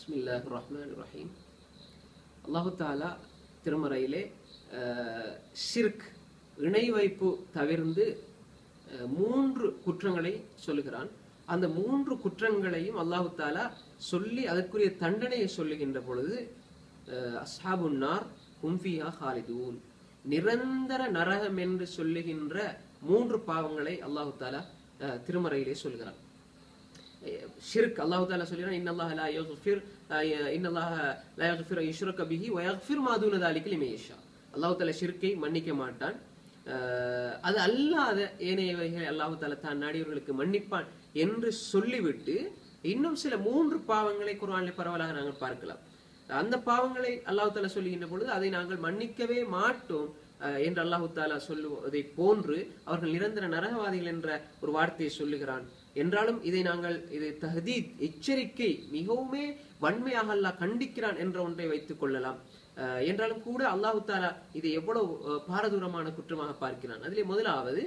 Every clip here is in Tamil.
பிஸ்மில்லாஹ் ரஹ்மான் ரஹீம் அல்லாஹு தாலா திருமறையிலே அஹ், ஷிர்க் இணை வைப்பு தவிர்ந்து அஹ், மூன்று குற்றங்களை சொல்லுகிறான் அந்த மூன்று குற்றங்களையும் அல்லாஹு தாலா சொல்லி அதற்குரிய தண்டனையை சொல்லுகின்ற பொழுது அஹ், அஸ்ஹாபுன்னார் கும்ஃபியா ஹாலிதூன் நிரந்தர நரகம் என்று சொல்லுகின்ற மூன்று பாவங்களை அல்லாஹு தாலா அஹ், திருமறையிலே சொல்கிறான் ஷிர்க் அல்லாஹ் தாலா சொல்கிறான் இன்னல்லாஹ லா யக்ஃபிர் இன்னல்லாஹ லா யக்ஃபிர் யுஷ்ரக பிஹி வ யக்ஃபிர் மா தூன தாலிக லிமன் யஷா அல்லாஹ் தாலா ஷிர்க்கை மன்னிக்க மாட்டான் அஹ், அது அல்லாத ஏனையவைகளை அல்லாஹ் தாலா தான் நாடியவர்களுக்கு மன்னிப்பான் என்று சொல்லிவிட்டு இன்னும் சில மூன்று பாவங்களை குர்ஆனில் பரவலாக நாங்கள் பார்க்கலாம் அந்த பாவங்களை அல்லாஹ் தாலா சொல்லுகின்ற பொழுது அதை நாங்கள் மன்னிக்கவே மாட்டோம் அஹ், என்று அல்லாஹு தாலா சொல்லுவதை போன்று அவர்கள் நிரந்தர நரகவாதிகள் என்ற ஒரு வார்த்தையை சொல்லுகிறான் என்றாலும் இதை நாங்கள் இது தஹதீத் எச்சரிக்கை மிகவுமே வன்மையாக அல்லாஹ் கண்டிக்கிறான் என்ற ஒன்றை வைத்துக் கொள்ளலாம் அஹ், என்றாலும் கூட அல்லாஹு தாலா இதை எவ்வளவு அஹ், பாரதூரமான குற்றமாக பார்க்கிறான் அதிலே முதலாவது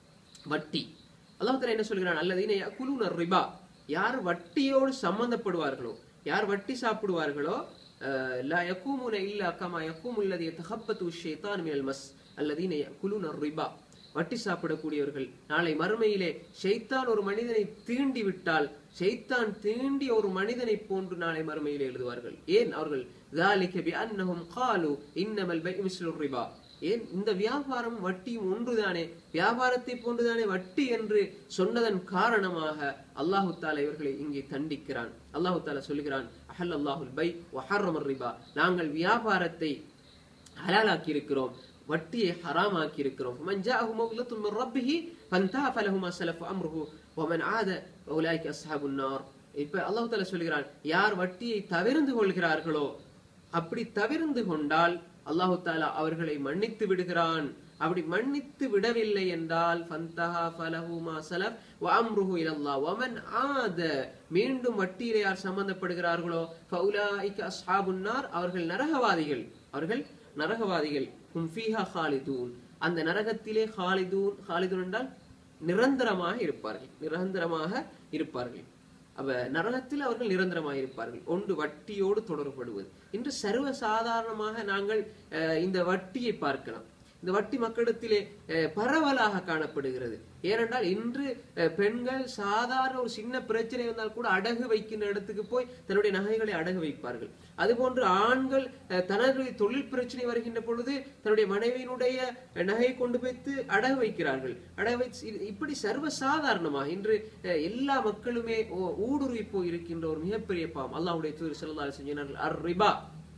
வட்டி அல்லாஹ் தாலா என்ன சொல்கிறான் அல்லது குலுன ரிபா யார் வட்டியோடு சம்பந்தப்படுவார்களோ யார் வட்டி சாப்பிடுவார்களோ அஹ், லா யக்கூமுன இல்லா கமா யக்கூமு அல்லதி யதஹப்பத்து ஷைத்தான் மினல் மஸ் அல்லதீன யகுலுன ரிபா வட்டி சாப்பிடக்கூடியவர்கள் நாளை மறுமையிலே ஷைத்தான் ஒரு மனிதனை தீண்டி விட்டால் ஷைத்தான் தீண்டி ஒரு மனிதனை போன்று நாளை மறுமையிலே எழுதுவார்கள் ஏன் அவர்கள் ذَلِكَ بِأَنَّهُمْ قَالُوا إِنَّمَا الْبَيْعُ مِثْلُ الرِّبَا ஏன் இந்த வியாபாரம் வட்டியும் ஒன்றுதானே வியாபாரத்தை போன்றுதானே வட்டி என்று சொன்னதன் காரணமாக அல்லாஹு தாலா இவர்களை இங்கே தண்டிக்கிறான் அல்லாஹு தாலா சொல்லுகிறான் அஹல் அல்லாஹுல் பை வஹர்ரமர் ரிபா நாங்கள் வியாபாரத்தை ஹலாலாக்கி இருக்கிறோம் வட்டியை ஹராமாக்கி இருக்கிறோம் من جاءه موعظة من ربه فانتهى فله ما سلف أمره ومن عاد أولئك أصحاب النار இப்ப அல்லாஹ் தாலா சொல்கிறான் யார் வட்டியை தவிர்ந்து கொள்கிறார்களோ அப்படி தவிர்ந்து கொண்டால் அல்லாஹு தாலா அவர்களை மன்னித்து விடுகிறான் அப்படி மன்னித்து விடவில்லை என்றால் ஃபந்தஹா ஃபலஹு மா சலப் வ அம்ருஹு இலல்லாஹ் வமன் ஆத மீண்டும் வட்டியிலே யார் சம்பந்தப்படுகிறார்களோ ஃபஉலாயிக அஸ்ஹாபுன் நார் அவர்கள் நரகவாதிகள் அவர்கள் நரகவாதிகள் ஹும் ஃபீஹா ஹாலிதூன் அந்த நரகத்திலே ஹாலிதூன் ஹாலிதூன் என்றால் நிரந்தரமாக இருப்பார்கள் நிரந்தரமாக இருப்பார்கள் அவ நரகத்தில் அவர்கள் நிரந்தரமாக இருப்பார்கள் ஒன்று வட்டியோடு தொடர்படுவது இன்று சர்வ சாதாரணமாக நாங்கள் அஹ், இந்த வட்டியை பார்க்கலாம் இந்த வட்டி மக்களிடத்திலே அஹ், பரவலாக காணப்படுகிறது ஏனென்றால் இன்று அஹ், பெண்கள் சாதாரண ஒரு சின்ன பிரச்சனை வந்தால் கூட அடகு வைக்கின்ற இடத்துக்கு போய் தன்னுடைய நகைகளை அடகு வைப்பார்கள் அதுபோன்று ஆண்கள் அஹ், தனது தொழில் பிரச்சனை வருகின்ற பொழுது தன்னுடைய மனைவியினுடைய நகையை கொண்டு வைத்து அடகு வைக்கிறார்கள் அடகு வைத்து இது- இப்படி சர்வ சாதாரணமாக இன்று அஹ், எல்லா மக்களுமே ஓ- ஊடுருவி போய் இருக்கின்ற ஒரு மிகப்பெரிய பாவம் அல்லாஹ்வுடைய தூதர் ஸல்லல்லாஹு அலைஹி வஸல்லம் அர் ரிபா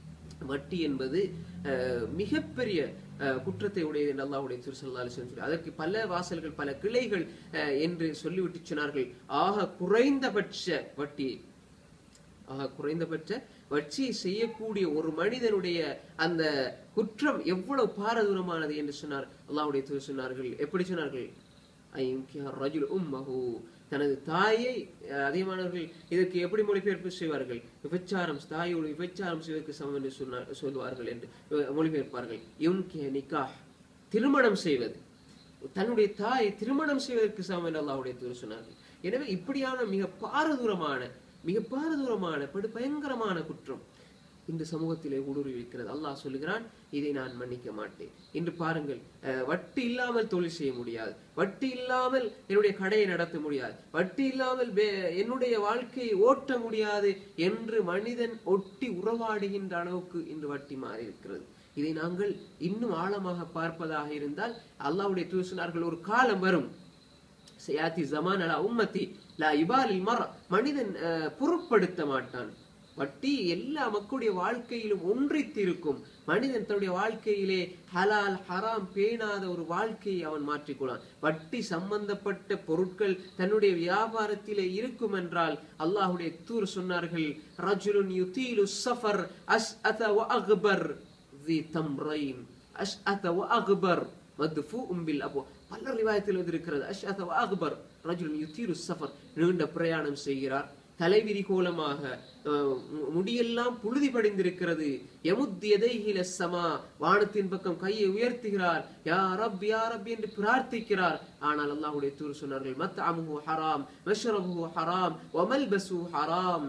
வட்டி என்பது அஹ், மிகப்பெரிய அஹ், குற்றத்தை உடையது என்று அல்லாஹ்வுடைய தூதர் ஸல்லல்லாஹு அலைஹி வஸல்லம் சொல்லி அதற்கு பல வாசல்கள் பல கிளைகள் அஹ், என்று சொல்லிவிட்டு சொன்னார்கள் ஆக குறைந்தபட்ச வட்டியை ஆக குறைந்தபட்ச வட்சியை செய்யக்கூடிய ஒரு மனிதனுடைய அந்த குற்றம் எவ்வளவு பாரதூரமானது என்று சொன்னார் அல்லாஹ்வுடைய தூதர் சொன்னார்கள் எப்படி சொன்னார்கள் ஐயுங்கிஹ ரஜுல் உம்மஹு தனது தாயை அஹ், அதிகமானவர்கள் இதற்கு எப்படி மொழிபெயர்ப்பு செய்வார்கள் விபச்சாரம் தாயோடு விபச்சாரம் செய்வதற்கு சமம் என்று சொன்னார் சொல்வார்கள் என்று அஹ், மொழிபெயர்ப்பார்கள் யுன்கிஹ நிகாஹ் திருமணம் செய்வது தன்னுடைய தாயை திருமணம் செய்வதற்கு சமம் என்று அல்லாஹ்வுடைய தூதர் சொன்னார்கள் எனவே இப்படியான மிக பாரதூரமான மிக பாரதூரமான படு பயங்கரமான குற்றம் இந்த சமூகத்திலே ஊடுருவி இருக்கிறது அல்லாஹ் சொல்லுகிறான் இதை நான் மன்னிக்க மாட்டேன் இன்று பாருங்கள் அஹ், வட்டி இல்லாமல் தொழில் செய்ய முடியாது வட்டி இல்லாமல் என்னுடைய கடையை நடத்த முடியாது வட்டி இல்லாமல் வே- என்னுடைய வாழ்க்கையை ஓட்ட முடியாது என்று மனிதன் ஒட்டி உறவாடுகின்ற அளவுக்கு இன்று வட்டி மாறி இருக்கிறது இதை நாங்கள் இன்னும் ஆழமாக பார்ப்பதாக இருந்தால் அல்லாஹ்வுடைய தூதர் சொன்னார்கள் ஒரு காலம் வரும் சயாத்தி ஜமான் அலா உம்மத்தி லா இபாலில் மர மனிதன் அஹ், பொருட்படுத்த மாட்டான் வட்டி எல்லா மக்களுடைய வாழ்க்கையிலும் ஒன்றித்து இருக்கும் மனிதன் தன்னுடைய வாழ்க்கையிலே ஹலால் ஹராம் பேணாத ஒரு வாழ்க்கையை அவன் மாற்றிக்கொள்ளான் வட்டி சம்பந்தப்பட்ட பொருட்கள் தன்னுடைய வியாபாரத்திலே இருக்கும் என்றால் அல்லாஹ்வுடைய தூர் சொன்னார்கள் ரஜுலுன் யுதீலு சஃபர் அஸ் அத அக்பர் ذي تمرين أشأث وأغبر مدفوع بالأبواب பல ரிவாயத்தில் வந்திருக்கிறது அஷ்அத அக்பர் ரஜுல் யுத்தீரு சஃபர் நீண்ட பிரயாணம் செய்கிறார் தலைவிரி கோலமாக அஹ், மு- முடியெல்லாம் புழுதி படிந்திருக்கிறது எமுத் எதைகில சமா வானத்தின் பக்கம் கையை உயர்த்துகிறார் யா ரப் யா ரப் என்று பிரார்த்திக்கிறார் ஆனால் அல்லாஹ்வுடைய தூர் சொன்னார்கள் மத் அமுஹு ஹராம் மஷ்ரபுஹு ஹராம் வமல்பசு ஹராம்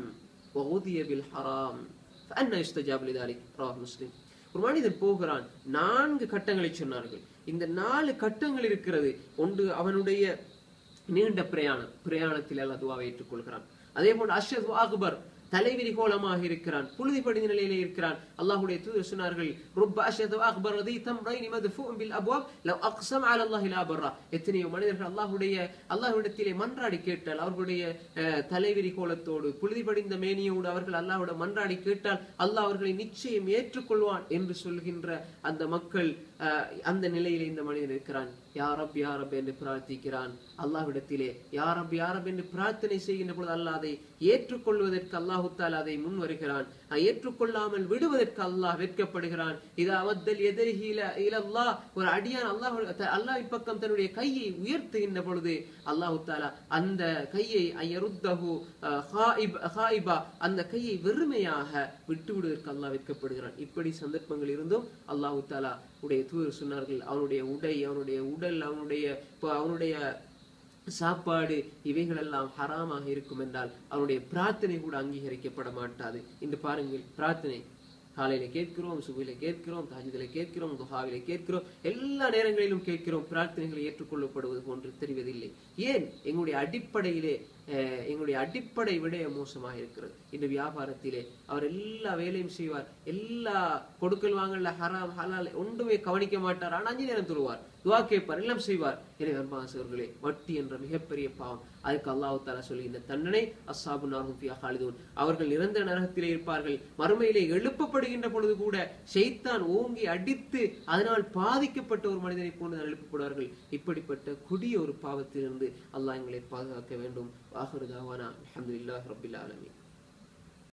وغذي بالحرام فأنا يستجاب لذلك رواه مسلم ஒரு மனிதன் போகிறான் நான்கு கட்டங்களை சொன்னார்கள் இந்த நாலு கட்டங்கள் இருக்கிறது ஒன்று அவனுடைய நீண்ட பிரயாணம் பிரயாணத்தில் அல்ல துவாவை ஏற்றுக்கொள்கிறான் அதே போன்று அஷ்ரத் அக்பர் தலைவிரி கோலமாக இருக்கிறான் புழுதி படிந்த நிலையிலே இருக்கிறான் அல்லாஹ்வுடைய தூதர் சொன்னார்கள் ருப்ப அஷ்ரத் அக்பர் ரதி தம்ரைனி மதுஃபூன் பில் அப்வாப் லவ் அக்ஸம் அலா அல்லாஹ் லா பர்ரா எத்தனையோ மனிதர்கள் அல்லாஹ்வுடைய அல்லாஹ்விடத்திலே மன்றாடி கேட்டால் அவர்களுடைய அஹ், தலைவிரி கோலத்தோடு புழுதி படிந்த மேனியோடு அவர்கள் அல்லாஹ்விடம் மன்றாடி கேட்டால் அல்லாஹ் அவர்களை நிச்சயம் ஏற்றுக்கொள்வான் என்று சொல்கின்ற அந்த மக்கள் அஹ், அந்த நிலையிலே இந்த மனிதன் இருக்கிறான் யா ரப் யா ரப் என்று பிரார்த்திக்கிறான் அல்லாஹ்விடத்திலே யா ரப் யா ரப் என்று பிரார்த்தனை செய்கின்ற பொழுது அல்லாஹ் அதை ஏற்றுக்கொள்வதற்கு அல்லாஹு தாலா அதை முன் வருகிறான் அஹ் ஏற்றுக்கொள்ளாமல் விடுவதற்கு அல்லாஹ் வெட்கப்படுகிறான் இது அவத்தல் எதிரிகி இலல்லாஹ் ஒரு அடியான் அல்லாஹ் அல்லாஹ்வின் பக்கம் தன்னுடைய கையை உயர்த்துகின்ற பொழுது அல்லாஹு தாலா அந்த கையை ஐயருத்தஹு ஹாயிபா அந்த கையை வெறுமையாக விட்டு விடுவதற்கு அல்லாஹ் வெட்கப்படுகிறான் இப்படி சந்தர்ப்பங்கள் இருந்தும் அல்லாஹு தாலா உடைய தூதர் சொன்னார்கள் அவனுடைய உடை அவனுடைய உடல் அவனுடைய இப்ப அவனுடைய சாப்பாடு இவைகளெல்லாம் ஹராமாக இருக்கும் என்றால் அவனுடைய பிரார்த்தனை கூட அங்கீகரிக்கப்பட மாட்டாது இன்று பாருங்கள் பிரார்த்தனை காலையில கேட்கிறோம் சுபையில கேட்கிறோம் தாஜிதில கேட்கிறோம் துஹாவில கேட்கிறோம் எல்லா நேரங்களிலும் கேட்கிறோம் பிரார்த்தனைகள் ஏற்றுக்கொள்ளப்படுவது போன்று தெரிவதில்லை ஏன் எங்களுடைய அடிப்படையிலே அஹ், எங்களுடைய அடிப்படை விடைய மோசமாக இருக்கிறது இந்த வியாபாரத்திலே அவர் எல்லா வேலையும் செய்வார் எல்லா கொடுக்கல் வாங்கல ஹராம் ஹலால் ஒன்றுமே கவனிக்க மாட்டார் ஆனால் அஞ்சு நேரம் தொழுவார் துவா கேட்பார் எல்லாம் செய்வார் எனவே அன்பாசவர்களே வட்டி என்ற மிகப்பெரிய பாவம் அதுக்கு அல்லாஹ் தாலா சொல்லுகின்ற தண்டனை அஸ்ஸாபு நார்ஹும் ஃபியா ஹாலிதூன் அவர்கள் நிரந்தர நரகத்திலே இருப்பார்கள் மறுமையிலே எழுப்பப்படுகின்ற பொழுது கூட ஷைத்தான் ஓங்கி அடித்து அதனால் பாதிக்கப்பட்ட ஒரு மனிதனை போன்று தான் எழுப்பப்படுவார்கள் இப்படிப்பட்ட கொடிய ஒரு பாவத்திலிருந்து அல்லாஹ் எங்களை பாதுகாக்க வேண்டும் வாஹரு தாவானா அல்ஹம்துலில்லாஹி ரப்பில் ஆலமீன்